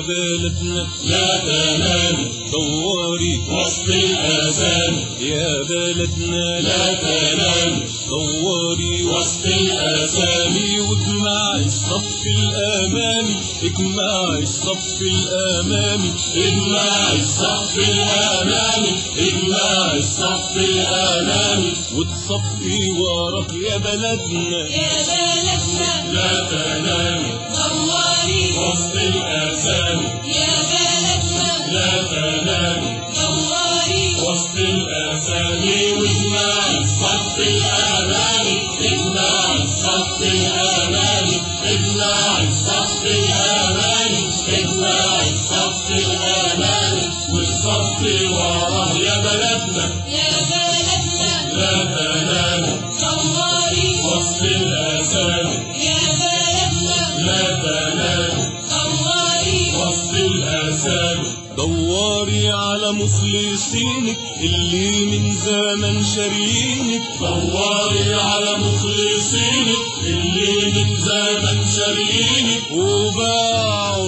بلدنا لا تنام دوري وسط الآذان يا بلدنا لا تنام دوري وسط الآذان وسامي واجمعي الصف الامامي اجمعي الصف الامامي اجمع الصف الأمامي اجمع الصف الأمامي وتصفي وراك يا بلدنا يا بلدنا لا تنام دواري وسط الآذان يا بلدنا لا تنام دواري وسط الآذان واجمع الصف الأمامي اجمع الصف الأمامي اجمع الصف الأمامي اجمع الصف الأمامي والصف وراه يا بلدنا يا بلدنا لا تنام دواري وسط الآذان يا بلدنا لا تنام دواري وسط الآذان دوري على مخلصينك اللي من زمن شارينك دوري على مخلصينك اللي من زمن شارينك وباعوا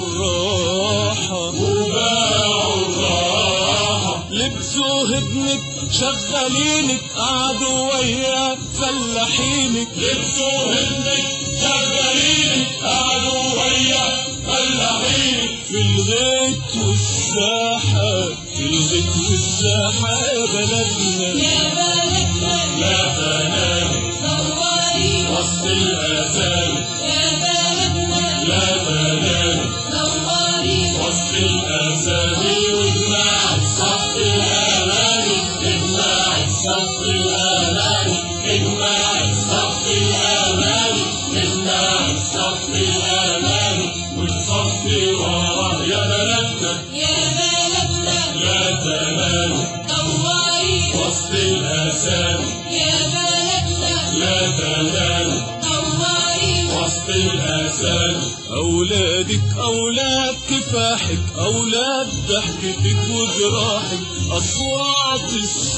الراحة وباعوا الراحة لبسوا هدنك شغالينك قعدوا ويا فلاحينك لبسوا هدنك شغالينك قعدوا ويا فلاحينك في الغيط والساحة في الغيط والساحة يا بلدنا يا بلدنا لا تنام دواري وسط الآذان يا بلدنا لا تنام دواري وسط الآذان واجمع الصف الأمامي اجمع الصف الأمامي اجمع الصف الأمامي اجمع الصف الأمامي والصف وراه يا بلدنا يا بلدنا لا تنام دواري وسط الآذان يا بلدنا لا تنام دواري وسط الآذان أولادك أولاد كفاحك أولاد ضحكتك وجراحك أصوات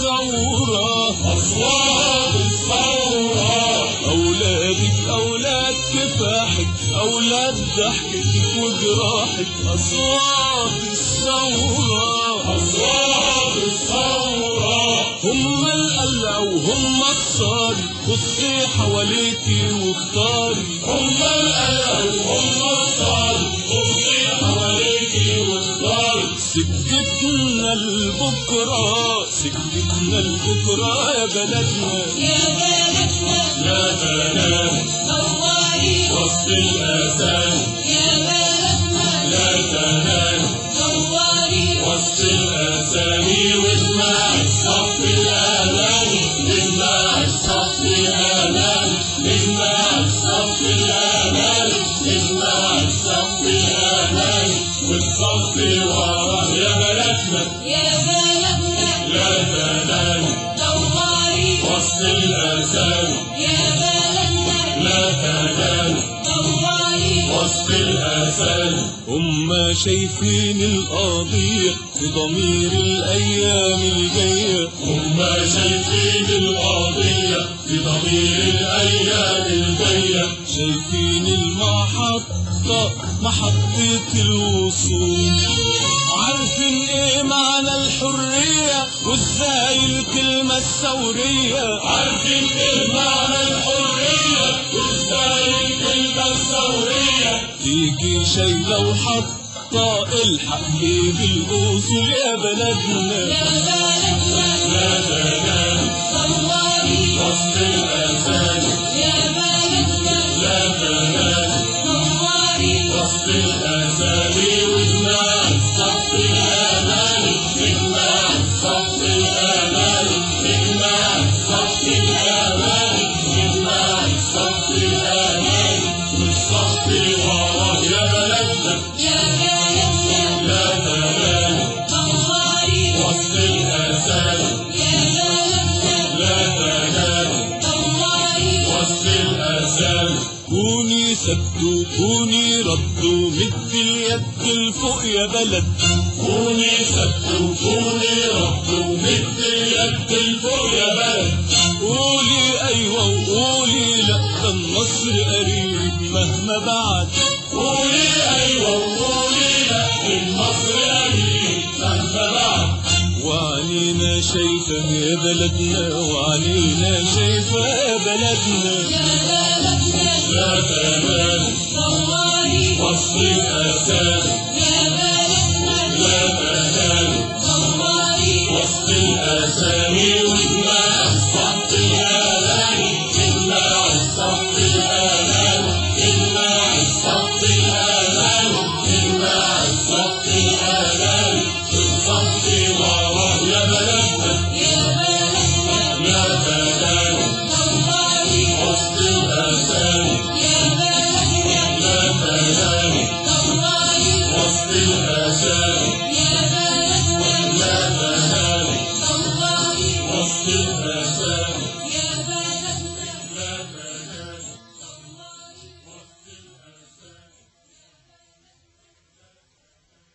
الثورة أصوات الثورة أولادك أولاد كفاحك أولاد ضحكتك وجراحك أصوات الثورة أصوات الثورة هم القلع وهم الصاري بصي حواليكي واختاري هم الألم هم الصال بصي حواليكي واختاري سكتنا لبكرة سكتنا لبكرة يا بلدنا يا بلدنا لا تنام دواري وسط الآذان يا بلدنا لا تنام دواري وسط الآذان واجمع الصف الأمامي اجمع الصف الأمامي اجمع الصف الأمامي اجمع الصف الأمامي والصف وراه يا بلدنا يا بلدنا لا تنام دواري وسط الآذان يا بلدنا لا تنام دواري وسط الآذان هم شايفين القضية في ضمير الأيام الجاية هم شايفين القضية في ضمير الأيام الجاية شايفين المحطة محطة الوصول عارفين ايه معنى الحرية وازاي الكلمة الثورية عارفين ايه معنى الحرية وازاي الكلمة الثورية تيجي شايلة وحاطة الحق بالأصول يا بلدنا يا بلدنا لا تنام دواري وسط الآذان يا بلدنا لا تنام دواري وسط الآذان واجمع الصف الأمامي اجمع الصف الأمامي اجمع الصف الأمامي اجمع الصف الأمامي والصف وراه يا بلدنا يا بلدنا لا تنام دواري وسط الآذان يا بلدنا لا تنام دواري وسط الآذان كوني سدوا كوني ردوا مد اليد لفوق يا بلد كوني سبت وكوني رب ومد اليد لفوق يا بلد قولي ايوه وقولي لا ده النصر قريب مهما بعد قولي أيوة وقولي لا المصري سنة بعد وعنينا شايفة يا بلدنا وعنينا شايفة يا بلدنا يا بلدنا لا تمام دواري وسط الأسامي يا بلدنا لا تنام دواري وسط الأسامي واجمع الصف الأغاني اجمع الصف الأغاني اجمع الصف الأغاني